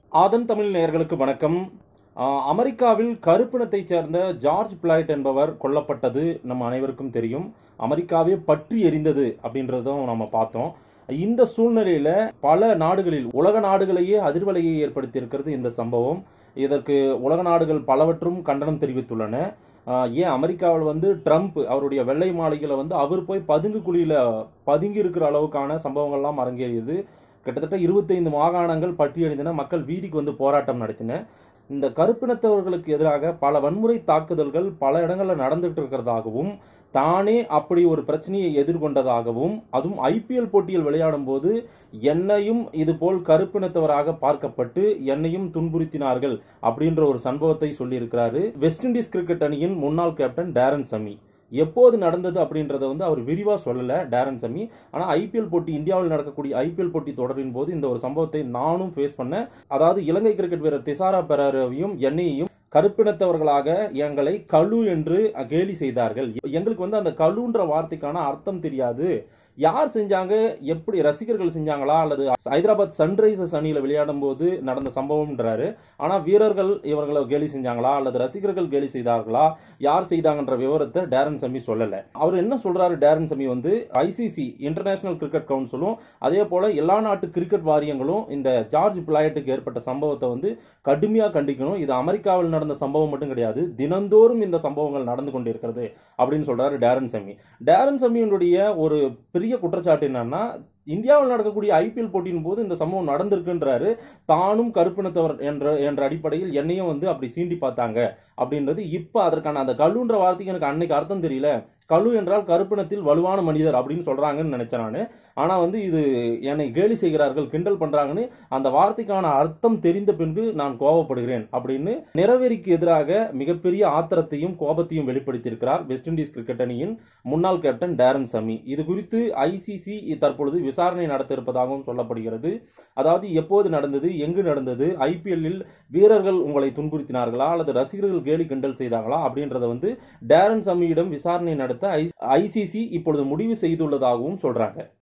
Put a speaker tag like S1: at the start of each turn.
S1: ஆதன் தமிழ் நேயர்களுக்கு வணக்கம் ஆஹ் அமெரிக்காவில் கருப்பினத்தைச் சேர்ந்த ஜார்ஜ் பிளாய்ட் என்பவர் கொல்லப்பட்டது நம்ம அனைவருக்கும் தெரியும் அமெரிக்காவே பற்றி எரிந்தது அப்படின்றதும் நம்ம பார்த்தோம் இந்த சூழ்நிலையில பல நாடுகளில் உலக நாடுகளையே அதிர்வலையை ஏற்படுத்தியிருக்கிறது இந்த சம்பவம் இதற்கு உலக நாடுகள் பலவற்றும் கண்டனம் தெரிவித்துள்ளன ஆஹ் ஏன் அமெரிக்காவில் வந்து ட்ரம்ப் அவருடைய வெள்ளை மாளிகையில வந்து அவர் போய் பதுங்கு குழியில பதுங்கி இருக்கிற அளவுக்கான சம்பவங்கள்லாம் அரங்கேறியது கிட்டத்தட்ட இருபத்தைந்து மாகாணங்கள் பட்டியலிந்தன மக்கள் வீதிக்கு வந்து போராட்டம் நடத்தின இந்த கருப்பினத்தவர்களுக்கு எதிராக பல வன்முறை தாக்குதல்கள் பல இடங்களில் நடந்துட்டு இருக்கிறதாகவும் தானே அப்படி ஒரு பிரச்சனையை எதிர்கொண்டதாகவும் அதுவும் ஐபிஎல் போட்டியில் விளையாடும் போது என்னையும் இது போல் கருப்பினத்தவராக பார்க்கப்பட்டு என்னையும் துன்புறுத்தினார்கள் அப்படின்ற ஒரு சம்பவத்தை சொல்லியிருக்கிறாரு வெஸ்ட் இண்டீஸ் கிரிக்கெட் அணியின் முன்னாள் கேப்டன் டேரன் சமி எப்போது நடந்தது அப்படின்றத வந்து அவர் விரிவா சொல்லல டேரன் சமி ஆனா ஐபிஎல் போட்டி இந்தியாவில் நடக்கக்கூடிய ஐபிஎல் போட்டி தொடரின் போது இந்த ஒரு சம்பவத்தை நானும் ஃபேஸ் பண்ணேன் அதாவது இலங்கை கிரிக்கெட் வீரர் திசாரா பெரரையும் என்னையும் கருப்பினத்தவர்களாக எங்களை கழு என்று கேலி செய்தார்கள் எங்களுக்கு வந்து அந்த கழுன்ற வார்த்தைக்கான அர்த்தம் தெரியாது யார் செஞ்சாங்க எப்படி ரசிகர்கள் செஞ்சாங்களா அல்லது ஹைதராபாத் சன்ரைசர்ஸ் அணியில விளையாடும் போது நடந்த சம்பவம்ன்றாரு ஆனா வீரர்கள் இவர்களை கேலி செஞ்சாங்களா அல்லது ரசிகர்கள் கேலி செய்தார்களா யார் செய்தாங்கன்ற விவரத்தை டேரன் சமி சொல்லல அவர் என்ன சொல்றாரு டேரன் சமி வந்து ஐசிசி இன்டர்நேஷனல் கிரிக்கெட் கவுன்சிலும் அதே போல எல்லா நாட்டு கிரிக்கெட் வாரியங்களும் இந்த ஜார்ஜ் பிளாய்ட்டுக்கு ஏற்பட்ட சம்பவத்தை வந்து கடுமையா கண்டிக்கணும் இது அமெரிக்காவில் நடந்த சம்பவம் மட்டும் கிடையாது தினந்தோறும் இந்த சம்பவங்கள் நடந்து கொண்டிருக்கிறது அப்படின்னு சொல்றாரு டேரன் சமி டேரன் சமியினுடைய ஒரு பெரிய குற்றச்சாட்டு என்னன்னா இந்தியாவில் நடக்கக்கூடிய ஐபிஎல் போட்டியின் போது இந்த சம்பவம் நடந்திருக்குன்றாரு தானும் கருப்பினத்தவர் என்ற என்ற அடிப்படையில் என்னையும் வந்து அப்படி சீண்டி பார்த்தாங்க அப்படின்றது இப்ப அதற்கான அந்த கழுன்ற வார்த்தைக்கு எனக்கு அன்னைக்கு அர்த்தம் தெரியல கழு என்றால் கருப்பினத்தில் வலுவான மனிதர் அப்படின்னு சொல்றாங்கன்னு நினைச்சேன் நான் ஆனா வந்து இது என்னை கேலி செய்கிறார்கள் கிண்டல் பண்றாங்கன்னு அந்த வார்த்தைக்கான அர்த்தம் தெரிந்த பின்பு நான் கோபப்படுகிறேன் அப்படின்னு நிறவெறிக்கு எதிராக மிகப்பெரிய ஆத்திரத்தையும் கோபத்தையும் வெளிப்படுத்தியிருக்கிறார் வெஸ்ட் இண்டீஸ் கிரிக்கெட் அணியின் முன்னாள் கேப்டன் டேரன் சமி இது குறித்து ஐசிசி தற்பொழுது விசாரணை நடத்த இருப்பதாகவும் சொல்லப்படுகிறது அதாவது எப்போது நடந்தது எங்கு நடந்தது ஐபிஎல்லில் வீரர்கள் உங்களை துன்புறுத்தினார்களா அல்லது ரசிகர்கள் கேலி கிண்டல் செய்தாங்களா அப்படின்றத வந்து டேரன் சமியிடம் விசாரணை நடத்த ஐசிசி இப்பொழுது முடிவு செய்துள்ளதாகவும் சொல்றாங்க